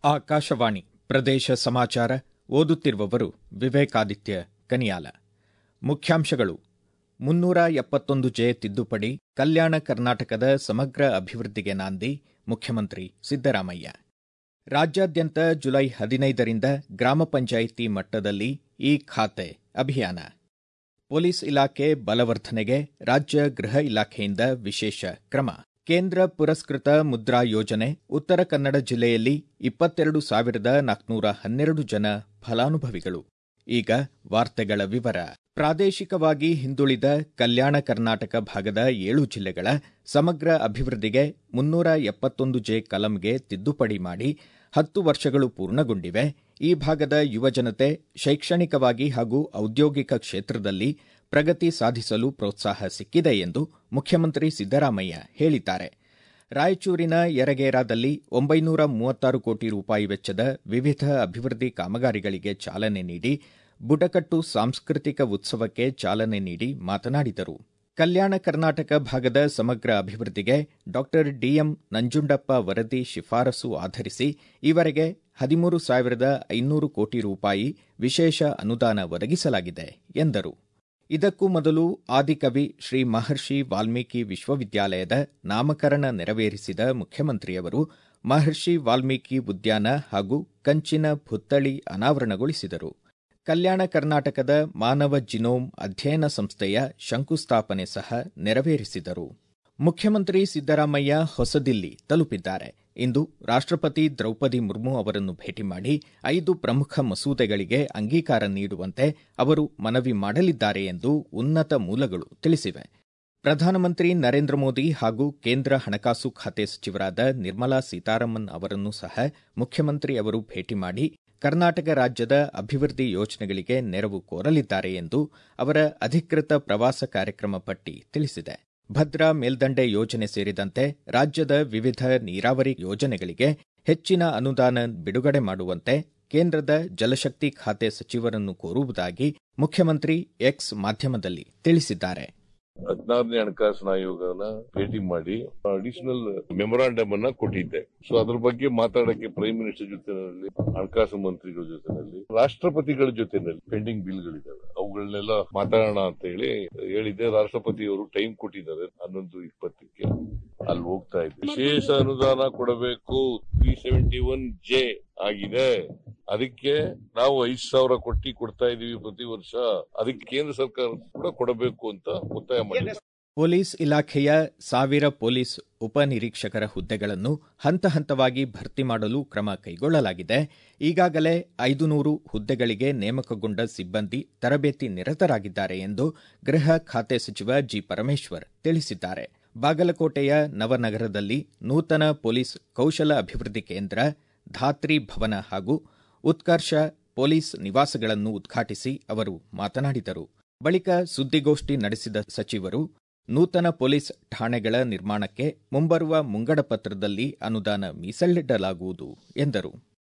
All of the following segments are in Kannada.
ಆಕಾಶವಾಣಿ ಪ್ರದೇಶ ಸಮಾಚಾರ ಓದುತ್ತಿರುವವರು ವಿವೇಕಾದಿತ್ಯ ಕನಿಯಾಲ ಮುಖ್ಯಾಂಶಗಳು ಮುನ್ನೂರ ಎಪ್ಪತ್ತೊಂದು ಜೆ ತಿದ್ದುಪಡಿ ಕಲ್ಯಾಣ ಕರ್ನಾಟಕದ ಸಮಗ್ರ ಅಭಿವೃದ್ಧಿಗೆ ನಾಂದಿ ಮುಖ್ಯಮಂತ್ರಿ ಸಿದ್ದರಾಮಯ್ಯ ರಾಜ್ಯಾದ್ಯಂತ ಜುಲೈ ಹದಿನೈದರಿಂದ ಗ್ರಾಮ ಪಂಚಾಯಿತಿ ಮಟ್ಟದಲ್ಲಿ ಈ ಖಾತೆ ಅಭಿಯಾನ ಪೊಲೀಸ್ ಇಲಾಖೆ ಬಲವರ್ಧನೆಗೆ ರಾಜ್ಯ ಗೃಹ ಇಲಾಖೆಯಿಂದ ವಿಶೇಷ ಕ್ರಮ ಕೇಂದ್ರ ಪುರಸ್ಕೃತ ಮುದ್ರಾ ಯೋಜನೆ ಉತ್ತರ ಕನ್ನಡ ಜಿಲ್ಲೆಯಲ್ಲಿ ಇಪ್ಪತ್ತೆರಡು ಸಾವಿರದ ನಾಲ್ಕುನೂರ ಹನ್ನೆರಡು ಜನ ಫಲಾನುಭವಿಗಳು ಈಗ ವಾರ್ತೆಗಳ ವಿವರ ಪ್ರಾದೇಶಿಕವಾಗಿ ಹಿಂದುಳಿದ ಕಲ್ಯಾಣ ಕರ್ನಾಟಕ ಭಾಗದ ಏಳು ಜಿಲ್ಲೆಗಳ ಸಮಗ್ರ ಅಭಿವೃದ್ಧಿಗೆ ಮುನ್ನೂರ ಎಪ್ಪತ್ತೊಂದು ಜೆ ಕಲಂಗೆ ತಿದ್ದುಪಡಿ ಮಾಡಿ ಹತ್ತು ವರ್ಷಗಳು ಪೂರ್ಣಗೊಂಡಿವೆ ಈ ಭಾಗದ ಯುವಜನತೆ ಶೈಕ್ಷಣಿಕವಾಗಿ ಹಾಗೂ ಔದ್ಯೋಗಿಕ ಕ್ಷೇತ್ರದಲ್ಲಿ ಪ್ರಗತಿ ಸಾಧಿಸಲು ಪ್ರೋತ್ಸಾಹ ಸಿಕ್ಕಿದೆ ಎಂದು ಮುಖ್ಯಮಂತ್ರಿ ಸಿದ್ದರಾಮಯ್ಯ ಹೇಳಿದ್ದಾರೆ ರಾಯಚೂರಿನ ಯರಗೇರಾದಲ್ಲಿ ಒಂಬೈನೂರ ಮೂವತ್ತಾರು ಕೋಟಿ ರೂಪಾಯಿ ವೆಚ್ಚದ ವಿವಿಧ ಅಭಿವೃದ್ಧಿ ಕಾಮಗಾರಿಗಳಿಗೆ ಚಾಲನೆ ನೀಡಿ ಬುಡಕಟ್ಟು ಸಾಂಸ್ಕೃತಿಕ ಉತ್ಸವಕ್ಕೆ ಚಾಲನೆ ನೀಡಿ ಮಾತನಾಡಿದರು ಕಲ್ಯಾಣ ಕರ್ನಾಟಕ ಭಾಗದ ಸಮಗ್ರ ಅಭಿವೃದ್ಧಿಗೆ ಡಾ ಡಿಎಂ ನಂಜುಂಡಪ್ಪ ವರದಿ ಶಿಫಾರಸು ಆಧರಿಸಿ ಈವರೆಗೆ ಹದಿಮೂರು ಸಾವಿರದ ಐನೂರು ಕೋಟಿ ರೂಪಾಯಿ ವಿಶೇಷ ಅನುದಾನ ಒದಗಿಸಲಾಗಿದೆ ಎಂದರು ಇದಕ್ಕೂ ಮೊದಲು ಆದಿಕವಿ ಶ್ರೀ ಮಹರ್ಷಿ ವಾಲ್ಮೀಕಿ ವಿಶ್ವವಿದ್ಯಾಲಯದ ನಾಮಕರಣ ನೆರವೇರಿಸಿದ ಮುಖ್ಯಮಂತ್ರಿಯವರು ಮಹರ್ಷಿ ವಾಲ್ಮೀಕಿ ಉದ್ಯಾನ ಹಾಗೂ ಕಂಚಿನ ಭುತ್ತಳಿ ಅನಾವರಣಗೊಳಿಸಿದರು ಕಲ್ಯಾಣ ಕರ್ನಾಟಕದ ಮಾನವ ಜಿನೋಮ್ ಅಧ್ಯಯನ ಸಂಸ್ಥೆಯ ಶಂಕುಸ್ಥಾಪನೆ ಸಹ ನೆರವೇರಿಸಿದರು ಮುಖ್ಯಮಂತ್ರಿ ಸಿದ್ದರಾಮಯ್ಯ ಹೊಸದಿಲ್ಲಿ ತಲುಪಿದ್ದಾರೆ ಇಂದು ರಾಷ್ಟಪತಿ ದ್ರೌಪದಿ ಮುರ್ಮು ಅವರನ್ನು ಭೇಟಿ ಮಾಡಿ ಐದು ಪ್ರಮುಖ ಮಸೂದೆಗಳಿಗೆ ಅಂಗೀಕಾರ ನೀಡುವಂತೆ ಅವರು ಮನವಿ ಮಾಡಲಿದ್ದಾರೆ ಎಂದು ಉನ್ನತ ಮೂಲಗಳು ತಿಳಿಸಿವೆ ಪ್ರಧಾನಮಂತ್ರಿ ನರೇಂದ್ರ ಮೋದಿ ಹಾಗೂ ಕೇಂದ್ರ ಹಣಕಾಸು ಖಾತೆ ಸಚಿವರಾದ ನಿರ್ಮಲಾ ಸೀತಾರಾಮನ್ ಅವರನ್ನು ಸಹ ಮುಖ್ಯಮಂತ್ರಿ ಅವರು ಭೇಟಿ ಮಾಡಿ ಕರ್ನಾಟಕ ರಾಜ್ಯದ ಅಭಿವೃದ್ಧಿ ಯೋಜನೆಗಳಿಗೆ ನೆರವು ಕೋರಲಿದ್ದಾರೆ ಎಂದು ಅವರ ಅಧಿಕೃತ ಪ್ರವಾಸ ಕಾರ್ಯಕ್ರಮ ಪಟ್ಟಿ ತಿಳಿಸಿದೆ ಭದ್ರಾ ಮೇಲ್ದಂಡೆ ಯೋಜನೆ ಸೇರಿದಂತೆ ರಾಜ್ಯದ ವಿವಿಧ ನೀರಾವರಿ ಯೋಜನೆಗಳಿಗೆ ಹೆಚ್ಚಿನ ಅನುದಾನ ಬಿಡುಗಡೆ ಮಾಡುವಂತೆ ಕೇಂದ್ರದ ಜಲಶಕ್ತಿ ಖಾತೆ ಸಚಿವರನ್ನು ಕೋರುವುದಾಗಿ ಮುಖ್ಯಮಂತ್ರಿ ಎಕ್ಸ್ ಮಾಧ್ಯಮದಲ್ಲಿ ತಿಳಿಸಿದ್ದಾರೆ ಹದಿನಾರನೇ ಹಣಕಾಸಿನ ಆಯೋಗನ ಭೇಟಿ ಮಾಡಿ ಅಡಿಷನಲ್ ಮೆಮೊರಾಂಡಮ್ ಅನ್ನ ಕೊಟ್ಟಿದ್ದೆ ಸೊ ಅದ್ರ ಬಗ್ಗೆ ಮಾತಾಡಕ್ಕೆ ಪ್ರೈಮ್ ಮಿನಿಸ್ಟರ್ ಜೊತೆನಲ್ಲಿ ಹಣಕಾಸು ಮಂತ್ರಿಗಳ ಜೊತೆನಲ್ಲಿ ರಾಷ್ಟ್ರಪತಿಗಳ ಜೊತೆನಲ್ಲಿ ಪೆಂಡಿಂಗ್ ಬಿಲ್ಗಳಿದ್ದಾವೆ ಅವುಗಳನ್ನೆಲ್ಲ ಮಾತಾಡೋಣ ಅಂತ ಹೇಳಿ ಹೇಳಿದ್ದೆ ರಾಷ್ಟ್ರಪತಿಯವರು ಟೈಮ್ ಕೊಟ್ಟಿದ್ದಾರೆ ಹನ್ನೊಂದು ಇಪ್ಪತ್ತಕ್ಕೆ ಅಲ್ಲಿ ಹೋಗ್ತಾ ಇದ್ದೆ ವಿಶೇಷ ಅನುದಾನ ಕೊಡಬೇಕು ತ್ರೀ ಸೆವೆಂಟಿ ಒನ್ ಜೆ ಆಗಿದೆ ಅದಕ್ಕೆ ನಾವು ಐದ್ ಸಾವಿರ ಕೊಟ್ಟಿ ಕೊಡ್ತಾ ಇದೀವಿ ಪ್ರತಿ ವರ್ಷ ಅದಕ್ಕೆ ಕೇಂದ್ರ ಸರ್ಕಾರ ಕೂಡ ಕೊಡಬೇಕು ಅಂತ ಒತ್ತಾಯ ಮಾಡಿದೆ ಪೊಲೀಸ್ ಇಲಾಖೆಯ ಸಾವಿರ ಪೊಲೀಸ್ ಉಪನಿರೀಕ್ಷಕರ ಹುದ್ದೆಗಳನ್ನು ಹಂತ ಹಂತವಾಗಿ ಭರ್ತಿ ಮಾಡಲು ಕ್ರಮ ಕೈಗೊಳ್ಳಲಾಗಿದೆ ಈಗಾಗಲೇ ಐದು ನೂರು ಹುದ್ದೆಗಳಿಗೆ ನೇಮಕಗೊಂಡ ಸಿಬ್ಬಂದಿ ತರಬೇತಿ ನಿರತರಾಗಿದ್ದಾರೆ ಎಂದು ಗೃಹ ಖಾತೆ ಸಚಿವ ಜಿ ಪರಮೇಶ್ವರ್ ತಿಳಿಸಿದ್ದಾರೆ ಬಾಗಲಕೋಟೆಯ ನವನಗರದಲ್ಲಿ ನೂತನ ಪೊಲೀಸ್ ಕೌಶಲ ಅಭಿವೃದ್ಧಿ ಕೇಂದ್ರ ಧಾತ್ರಿ ಭವನ ಹಾಗೂ ಉತ್ಕರ್ಷ ಪೊಲೀಸ್ ನಿವಾಸಗಳನ್ನು ಉದ್ಘಾಟಿಸಿ ಅವರು ಮಾತನಾಡಿದರು ಬಳಿಕ ಸುದ್ದಿಗೋಷ್ಠಿ ನಡೆಸಿದ ಸಚಿವರು ನೂತನ ಪೊಲೀಸ್ ಠಾಣೆಗಳ ನಿರ್ಮಾಣಕ್ಕೆ ಮುಂಬರುವ ಮುಂಗಡ ಪತ್ರದಲ್ಲಿ ಅನುದಾನ ಮೀಸಲಿಡಲಾಗುವುದು ಎಂದರು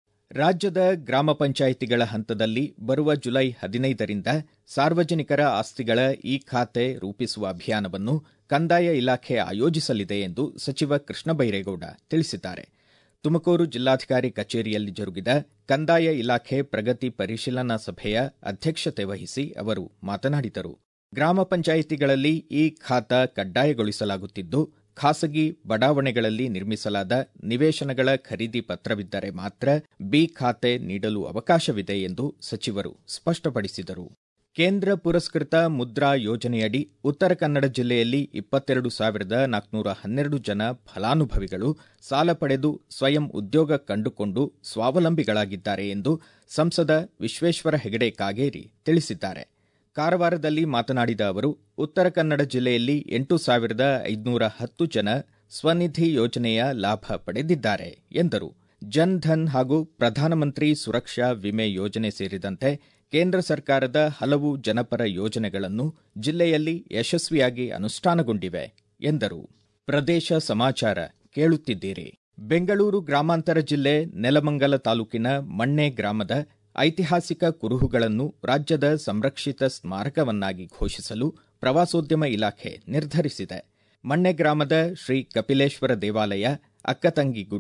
ರಾಜ್ಯದ ಗ್ರಾಮ ಪಂಚಾಯಿತಿಗಳ ಹಂತದಲ್ಲಿ ಬರುವ ಜುಲೈ ಹದಿನೈದರಿಂದ ಸಾರ್ವಜನಿಕರ ಆಸ್ತಿಗಳ ಇ ಖಾತೆ ರೂಪಿಸುವ ಅಭಿಯಾನವನ್ನು ಕಂದಾಯ ಇಲಾಖೆ ಆಯೋಜಿಸಲಿದೆ ಎಂದು ಸಚಿವ ಕೃಷ್ಣ ಬೈರೇಗೌಡ ತಿಳಿಸಿದ್ದಾರೆ ತುಮಕೂರು ಜಿಲ್ಲಾಧಿಕಾರಿ ಕಚೇರಿಯಲ್ಲಿ ಜರುಗಿದ ಕಂದಾಯ ಇಲಾಖೆ ಪ್ರಗತಿ ಪರಿಶೀಲನಾ ಸಭೆಯ ಅಧ್ಯಕ್ಷತೆ ವಹಿಸಿ ಅವರು ಮಾತನಾಡಿದರು ಗ್ರಾಮ ಪಂಚಾಯಿತಿಗಳಲ್ಲಿ ಈ ಖಾತಾ ಕಡ್ಡಾಯಗೊಳಿಸಲಾಗುತ್ತಿದ್ದು ಖಾಸಗಿ ಬಡಾವಣೆಗಳಲ್ಲಿ ನಿರ್ಮಿಸಲಾದ ನಿವೇಶನಗಳ ಖರೀದಿ ಪತ್ರವಿದ್ದರೆ ಮಾತ್ರ ಬಿ ಖಾತೆ ನೀಡಲು ಅವಕಾಶವಿದೆ ಎಂದು ಸಚಿವರು ಸ್ಪಷ್ಟಪಡಿಸಿದರು ಕೇಂದ್ರ ಪುರಸ್ಕೃತ ಮುದ್ರಾ ಯೋಜನೆಯಡಿ ಉತ್ತರ ಕನ್ನಡ ಜಿಲ್ಲೆಯಲ್ಲಿ ಇಪ್ಪತ್ತೆರಡು ಸಾವಿರದ ನಾಲ್ಕುನೂರ ಹನ್ನೆರಡು ಜನ ಫಲಾನುಭವಿಗಳು ಸಾಲ ಪಡೆದು ಸ್ವಯಂ ಉದ್ಯೋಗ ಕಂಡುಕೊಂಡು ಸ್ವಾವಲಂಬಿಗಳಾಗಿದ್ದಾರೆ ಎಂದು ಸಂಸದ ವಿಶ್ವೇಶ್ವರ ಹೆಗಡೆ ಕಾಗೇರಿ ತಿಳಿಸಿದ್ದಾರೆ ಕಾರವಾರದಲ್ಲಿ ಮಾತನಾಡಿದ ಅವರು ಉತ್ತರ ಕನ್ನಡ ಜಿಲ್ಲೆಯಲ್ಲಿ ಎಂಟು ಸಾವಿರದ ಐದುನೂರ ಹತ್ತು ಜನ ಸ್ವನಿಧಿ ಯೋಜನೆಯ ಲಾಭ ಪಡೆದಿದ್ದಾರೆ ಎಂದರು ಜನ್ ಧನ್ ಹಾಗೂ ಪ್ರಧಾನಮಂತ್ರಿ ಸುರಕ್ಷಾ ವಿಮೆ ಯೋಜನೆ ಸೇರಿದಂತೆ ಕೇಂದ್ರ ಸರ್ಕಾರದ ಹಲವು ಜನಪರ ಯೋಜನೆಗಳನ್ನು ಜಿಲ್ಲೆಯಲ್ಲಿ ಯಶಸ್ವಿಯಾಗಿ ಅನುಷ್ಠಾನಗೊಂಡಿವೆ ಎಂದರು ಪ್ರದೇಶ ಸಮಾಚಾರ ಕೇಳುತ್ತಿದ್ದೀರಿ ಬೆಂಗಳೂರು ಗ್ರಾಮಾಂತರ ಜಿಲ್ಲೆ ನೆಲಮಂಗಲ ತಾಲೂಕಿನ ಮಣ್ಣೆ ಗ್ರಾಮದ ಐತಿಹಾಸಿಕ ಕುರುಹುಗಳನ್ನು ರಾಜ್ಯದ ಸಂರಕ್ಷಿತ ಸ್ಮಾರಕವನ್ನಾಗಿ ಘೋಷಿಸಲು ಪ್ರವಾಸೋದ್ಯಮ ಇಲಾಖೆ ನಿರ್ಧರಿಸಿದೆ ಮಣ್ಣೆ ಗ್ರಾಮದ ಶ್ರೀ ಕಪಿಲೇಶ್ವರ ದೇವಾಲಯ ಅಕ್ಕತಂಗಿ ಗುಡಿ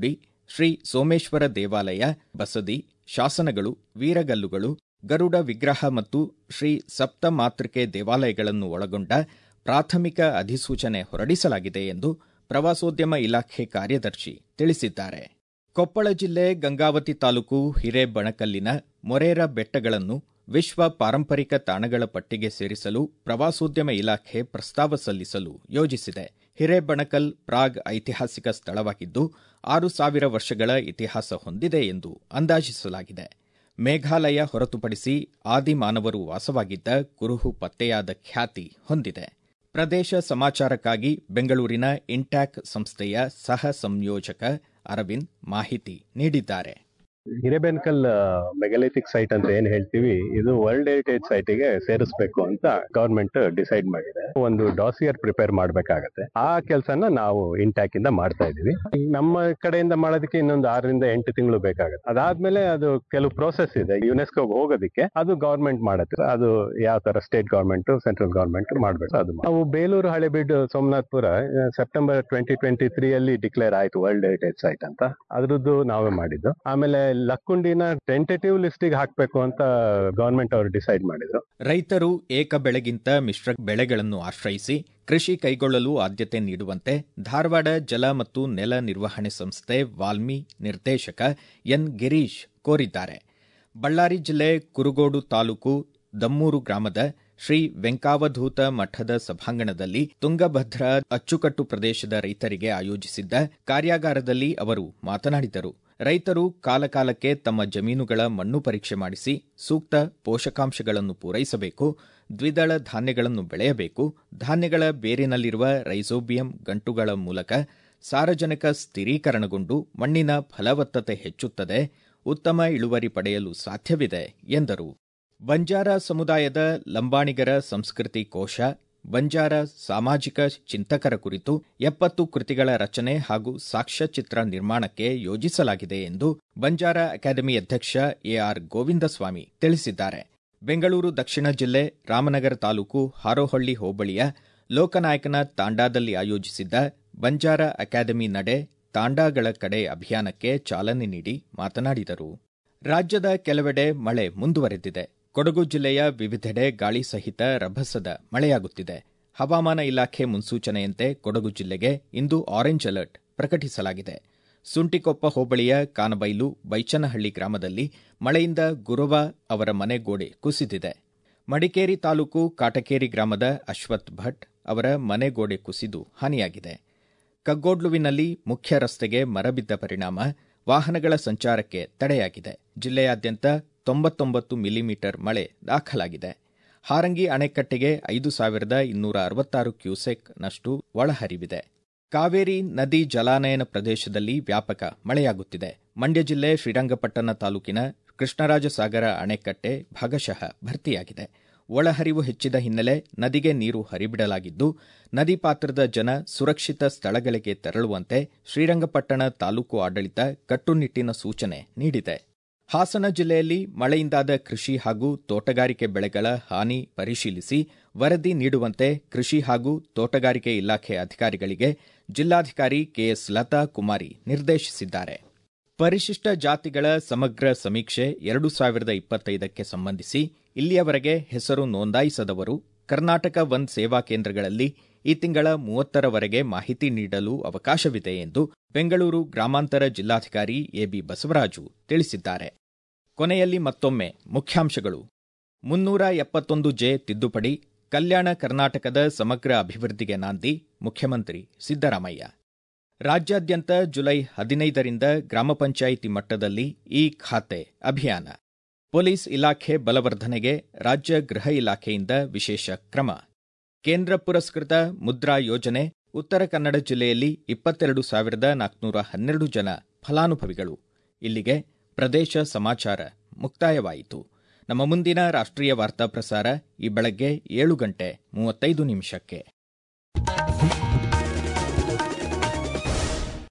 ಶ್ರೀ ಸೋಮೇಶ್ವರ ದೇವಾಲಯ ಬಸದಿ ಶಾಸನಗಳು ವೀರಗಲ್ಲುಗಳು ಗರುಡ ವಿಗ್ರಹ ಮತ್ತು ಶ್ರೀ ಸಪ್ತ ಮಾತೃಕೆ ದೇವಾಲಯಗಳನ್ನು ಒಳಗೊಂಡ ಪ್ರಾಥಮಿಕ ಅಧಿಸೂಚನೆ ಹೊರಡಿಸಲಾಗಿದೆ ಎಂದು ಪ್ರವಾಸೋದ್ಯಮ ಇಲಾಖೆ ಕಾರ್ಯದರ್ಶಿ ತಿಳಿಸಿದ್ದಾರೆ ಕೊಪ್ಪಳ ಜಿಲ್ಲೆ ಗಂಗಾವತಿ ತಾಲೂಕು ಹಿರೇಬಣಕಲ್ಲಿನ ಮೊರೇರ ಬೆಟ್ಟಗಳನ್ನು ವಿಶ್ವ ಪಾರಂಪರಿಕ ತಾಣಗಳ ಪಟ್ಟಿಗೆ ಸೇರಿಸಲು ಪ್ರವಾಸೋದ್ಯಮ ಇಲಾಖೆ ಪ್ರಸ್ತಾವ ಸಲ್ಲಿಸಲು ಯೋಜಿಸಿದೆ ಹಿರೇಬಣಕಲ್ ಪ್ರಾಗ್ ಐತಿಹಾಸಿಕ ಸ್ಥಳವಾಗಿದ್ದು ಆರು ಸಾವಿರ ವರ್ಷಗಳ ಇತಿಹಾಸ ಹೊಂದಿದೆ ಎಂದು ಅಂದಾಜಿಸಲಾಗಿದೆ ಮೇಘಾಲಯ ಹೊರತುಪಡಿಸಿ ಆದಿಮಾನವರು ವಾಸವಾಗಿದ್ದ ಕುರುಹು ಪತ್ತೆಯಾದ ಖ್ಯಾತಿ ಹೊಂದಿದೆ ಪ್ರದೇಶ ಸಮಾಚಾರಕ್ಕಾಗಿ ಬೆಂಗಳೂರಿನ ಇಂಟ್ಯಾಕ್ ಸಂಸ್ಥೆಯ ಸಹ ಸಂಯೋಜಕ ಅರವಿಂದ್ ಮಾಹಿತಿ ನೀಡಿದ್ದಾರೆ ಹಿರೇಬೆನ್ಕಲ್ ಮೆಗಾಲಿಥಿಕ್ ಸೈಟ್ ಅಂತ ಏನ್ ಹೇಳ್ತೀವಿ ಇದು ವರ್ಲ್ಡ್ ಹೆರಿಟೇಜ್ ಸೈಟಿಗೆ ಸೇರಿಸಬೇಕು ಅಂತ ಗವರ್ಮೆಂಟ್ ಡಿಸೈಡ್ ಮಾಡಿದೆ ಒಂದು ಡಾಸಿಯರ್ ಪ್ರಿಪೇರ್ ಮಾಡ್ಬೇಕಾಗತ್ತೆ ಆ ಕೆಲಸನ ನಾವು ಇಂಟ್ಯಾಕ್ ಇಂದ ಮಾಡ್ತಾ ಇದೀವಿ ನಮ್ಮ ಕಡೆಯಿಂದ ಮಾಡೋದಕ್ಕೆ ಇನ್ನೊಂದು ಆರರಿಂದ ಎಂಟು ತಿಂಗಳು ಬೇಕಾಗುತ್ತೆ ಅದಾದ್ಮೇಲೆ ಅದು ಕೆಲವು ಪ್ರೋಸೆಸ್ ಇದೆ ಯುನೆಸ್ಕೋ ಹೋಗೋದಕ್ಕೆ ಅದು ಗವರ್ಮೆಂಟ್ ಮಾಡುತ್ತೆ ಅದು ಯಾವ ತರ ಸ್ಟೇಟ್ ಗವರ್ಮೆಂಟ್ ಸೆಂಟ್ರಲ್ ಗವರ್ಮೆಂಟ್ ಮಾಡ್ಬೇಕು ಅದು ನಾವು Belur Halebidu Somanathapura September twenty twenty three ಅಲ್ಲಿ ಡಿಕ್ಲೇರ್ ಆಯ್ತು ವರ್ಲ್ಡ್ ಹೆರಿಟೇಜ್ ಸೈಟ್ ಅಂತ ಅದ್ರದ್ದು ನಾವೇ ಮಾಡಿದ್ದು ಆಮೇಲೆ ಲಕ್ಕುಂಡಿನ ಟೆಂಟೇಟಿವ್ ಲಿಸ್ಟಿಗೆ ಹಾಕ್ಬೇಕು ಅಂತ ಗವರ್ಮೆಂಟ್ ಅವರು ಡಿಸೈಡ್ ಮಾಡಿದ್ರು ರೈತರು ಏಕ ಬೆಳೆಗಿಂತ ಮಿಶ್ರ ಬೆಳೆಗಳನ್ನು ಆಶ್ರಯಿಸಿ ಕೃಷಿ ಕೈಗೊಳ್ಳಲು ಆದ್ಯತೆ ನೀಡುವಂತೆ ಧಾರವಾಡ ಜಲ ಮತ್ತು ನೆಲ ನಿರ್ವಹಣೆ ಸಂಸ್ಥೆ ವಾಲ್ಮಿ ನಿರ್ದೇಶಕ ಎನ್ ಗಿರೀಶ್ ಕೋರಿದ್ದಾರೆ ಬಳ್ಳಾರಿ ಜಿಲ್ಲೆ ಕುರುಗೋಡು ತಾಲೂಕು ದಮ್ಮೂರು ಗ್ರಾಮದ ಶ್ರೀ ವೆಂಕಾವಧೂತ ಮಠದ ಸಭಾಂಗಣದಲ್ಲಿ ತುಂಗಭದ್ರಾ ಅಚ್ಚುಕಟ್ಟು ಪ್ರದೇಶದ ರೈತರಿಗೆ ಆಯೋಜಿಸಿದ್ದ ಕಾರ್ಯಾಗಾರದಲ್ಲಿ ಅವರು ಮಾತನಾಡಿದರು ರೈತರು ಕಾಲಕಾಲಕ್ಕೆ ತಮ್ಮ ಜಮೀನುಗಳ ಮಣ್ಣು ಪರೀಕ್ಷೆ ಮಾಡಿಸಿ ಸೂಕ್ತ ಪೋಷಕಾಂಶಗಳನ್ನು ಪೂರೈಸಬೇಕು ದ್ವಿದಳ ಧಾನ್ಯಗಳನ್ನು ಬೆಳೆಯಬೇಕು ಧಾನ್ಯಗಳ ಬೇರಿನಲ್ಲಿರುವ ರೈಸೋಬಿಯಂ ಗಂಟುಗಳ ಮೂಲಕ ಸಾರಜನಕ ಸ್ಥಿರೀಕರಣಗೊಂಡು ಮಣ್ಣಿನ ಫಲವತ್ತತೆ ಹೆಚ್ಚುತ್ತದೆ ಉತ್ತಮ ಇಳುವರಿ ಪಡೆಯಲು ಸಾಧ್ಯವಿದೆ ಎಂದರು ಬಂಜಾರ ಸಮುದಾಯದ ಲಂಬಾಣಿಗರ ಸಂಸ್ಕೃತಿ ಕೋಶ ಬಂಜಾರ ಸಾಮಾಜಿಕ ಚಿಂತಕರ ಕುರಿತು ಎಪ್ಪತ್ತು ಕೃತಿಗಳ ರಚನೆ ಹಾಗೂ ಸಾಕ್ಷ್ಯಚಿತ್ರ ನಿರ್ಮಾಣಕ್ಕೆ ಯೋಜಿಸಲಾಗಿದೆ ಎಂದು ಬಂಜಾರ ಅಕಾಡೆಮಿ ಅಧ್ಯಕ್ಷ ಎಆರ್ ಗೋವಿಂದಸ್ವಾಮಿ ತಿಳಿಸಿದ್ದಾರೆ ಬೆಂಗಳೂರು ದಕ್ಷಿಣ ಜಿಲ್ಲೆ ರಾಮನಗರ ತಾಲೂಕು ಹಾರೋಹಳ್ಳಿ ಹೋಬಳಿಯ ಲೋಕನಾಯಕನ ತಾಂಡಾದಲ್ಲಿ ಆಯೋಜಿಸಿದ್ದ ಬಂಜಾರ ಅಕಾಡೆಮಿ ನಡೆ ತಾಂಡಾಗಳ ಕಡೆ ಅಭಿಯಾನಕ್ಕೆ ಚಾಲನೆ ನೀಡಿ ಮಾತನಾಡಿದರು ರಾಜ್ಯದ ಕೆಲವೆಡೆ ಮಳೆ ಮುಂದುವರೆದಿದೆ ಕೊಡಗು ಜಿಲ್ಲೆಯ ವಿವಿಧೆಡೆ ಗಾಳಿ ಸಹಿತ ರಭಸದ ಮಳೆಯಾಗುತ್ತಿದೆ ಹವಾಮಾನ ಇಲಾಖೆ ಮುನ್ಸೂಚನೆಯಂತೆ ಕೊಡಗು ಜಿಲ್ಲೆಗೆ ಇಂದು ಆರೆಂಜ್ ಅಲರ್ಟ್ ಪ್ರಕಟಿಸಲಾಗಿದೆ ಸುಂಟಿಕೊಪ್ಪ ಹೋಬಳಿಯ ಕಾನಬೈಲು ಬೈಚನಹಳ್ಳಿ ಗ್ರಾಮದಲ್ಲಿ ಮಳೆಯಿಂದ ಗುರವ ಅವರ ಮನೆ ಗೋಡೆ ಕುಸಿದಿದೆ ಮಡಿಕೇರಿ ತಾಲೂಕು ಕಾಟಕೇರಿ ಗ್ರಾಮದ ಅಶ್ವಥ್ ಭಟ್ ಅವರ ಮನೆ ಗೋಡೆ ಕುಸಿದು ಹಾನಿಯಾಗಿದೆ ಕಗ್ಗೋಡ್ಲುವಿನಲ್ಲಿ ಮುಖ್ಯ ರಸ್ತೆಗೆ ಮರ ಬಿದ್ದ ಪರಿಣಾಮ ವಾಹನಗಳ ಸಂಚಾರಕ್ಕೆ ತಡೆಯಾಗಿದೆ ಜಿಲ್ಲೆಯಾದ್ಯಂತ ತೊಂಬತ್ತೊಂಬತ್ತು ಮಿಲಿಮೀಟರ್ ಮಳೆ ದಾಖಲಾಗಿದೆ ಹಾರಂಗಿ ಅಣೆಕಟ್ಟೆಗೆ ಐದು ಸಾವಿರದ ಇನ್ನೂರ ಅರವತ್ತಾರು ಕ್ಯೂಸೆಕ್ನಷ್ಟು ಒಳಹರಿವಿದೆ ಕಾವೇರಿ ನದಿ ಜಲಾನಯನ ಪ್ರದೇಶದಲ್ಲಿ ವ್ಯಾಪಕ ಮಳೆಯಾಗುತ್ತಿದೆ ಮಂಡ್ಯ ಜಿಲ್ಲೆ ಶ್ರೀರಂಗಪಟ್ಟಣ ತಾಲೂಕಿನ ಕೃಷ್ಣರಾಜಸಾಗರ ಅಣೆಕಟ್ಟೆ ಭಾಗಶಃ ಭರ್ತಿಯಾಗಿದೆ ಒಳಹರಿವು ಹೆಚ್ಚಿದ ಹಿನ್ನೆಲೆ ನದಿಗೆ ನೀರು ಹರಿಬಿಡಲಾಗಿದ್ದು ನದಿ ಪಾತ್ರದ ಜನ ಸುರಕ್ಷಿತ ಸ್ಥಳಗಳಿಗೆ ತೆರಳುವಂತೆ ಶ್ರೀರಂಗಪಟ್ಟಣ ತಾಲೂಕು ಆಡಳಿತ ಕಟ್ಟುನಿಟ್ಟಿನ ಸೂಚನೆ ನೀಡಿದೆ ಹಾಸನ ಜಿಲ್ಲೆಯಲ್ಲಿ ಮಳೆಯಿಂದಾದ ಕೃಷಿ ಹಾಗೂ ತೋಟಗಾರಿಕೆ ಬೆಳೆಗಳ ಹಾನಿ ಪರಿಶೀಲಿಸಿ ವರದಿ ನೀಡುವಂತೆ ಕೃಷಿ ಹಾಗೂ ತೋಟಗಾರಿಕೆ ಇಲಾಖೆ ಅಧಿಕಾರಿಗಳಿಗೆ ಜಿಲ್ಲಾಧಿಕಾರಿ ಕೆಎಸ್ ಲತಾ ಕುಮಾರಿ ನಿರ್ದೇಶಿಸಿದ್ದಾರೆ ಪರಿಶಿಷ್ಟ ಜಾತಿಗಳ ಸಮಗ್ರ ಸಮೀಕ್ಷೆ ಎರಡು ಸಾವಿರದ ಇಪ್ಪತ್ತೈದಕ್ಕೆ ಸಂಬಂಧಿಸಿ ಇಲ್ಲಿಯವರೆಗೆ ಹೆಸರು ನೋಂದಾಯಿಸದವರು ಕರ್ನಾಟಕ ಒನ್ ಸೇವಾ ಕೇಂದ್ರಗಳಲ್ಲಿ ಈ ತಿಂಗಳ ಮೂವತ್ತರವರೆಗೆ ಮಾಹಿತಿ ನೀಡಲು ಅವಕಾಶವಿದೆ ಎಂದು ಬೆಂಗಳೂರು ಗ್ರಾಮಾಂತರ ಜಿಲ್ಲಾಧಿಕಾರಿ ಎಬಿ ಬಸವರಾಜು ತಿಳಿಸಿದ್ದಾರೆ ಕೊನೆಯಲ್ಲಿ ಮತ್ತೊಮ್ಮೆ ಮುಖ್ಯಾಂಶಗಳು ಮುನ್ನೂರ ಎಪ್ಪತ್ತೊಂದು ಜೆ ತಿದ್ದುಪಡಿ ಕಲ್ಯಾಣ ಕರ್ನಾಟಕದ ಸಮಗ್ರ ಅಭಿವೃದ್ಧಿಗೆ ನಾಂದಿ ಮುಖ್ಯಮಂತ್ರಿ ಸಿದ್ದರಾಮಯ್ಯ ರಾಜ್ಯಾದ್ಯಂತ ಜುಲೈ ಹದಿನೈದರಿಂದ ಗ್ರಾಮ ಪಂಚಾಯಿತಿ ಮಟ್ಟದಲ್ಲಿ ಈ ಖಾತೆ ಅಭಿಯಾನ ಪೊಲೀಸ್ ಇಲಾಖೆ ಬಲವರ್ಧನೆಗೆ ರಾಜ್ಯ ಗೃಹ ಇಲಾಖೆಯಿಂದ ವಿಶೇಷ ಕ್ರಮ ಕೇಂದ್ರ ಪುರಸ್ಕೃತ ಮುದ್ರಾ ಯೋಜನೆ ಉತ್ತರ ಕನ್ನಡ ಜಿಲ್ಲೆಯಲ್ಲಿ ಇಪ್ಪತ್ತೆರಡು ಸಾವಿರದ ನಾಲ್ಕುನೂರ ಹನ್ನೆರಡು ಜನ ಫಲಾನುಭವಿಗಳು ಇಲ್ಲಿಗೆ ಪ್ರದೇಶ ಸಮಾಚಾರ ಮುಕ್ತಾಯವಾಯಿತು ನಮ್ಮ ಮುಂದಿನ ರಾಷ್ಟ್ರೀಯ ವಾರ್ತಾ ಪ್ರಸಾರ ಈ ಬೆಳಗ್ಗೆ ಏಳು ಗಂಟೆ ಮೂವತ್ತೈದು ನಿಮಿಷಕ್ಕೆ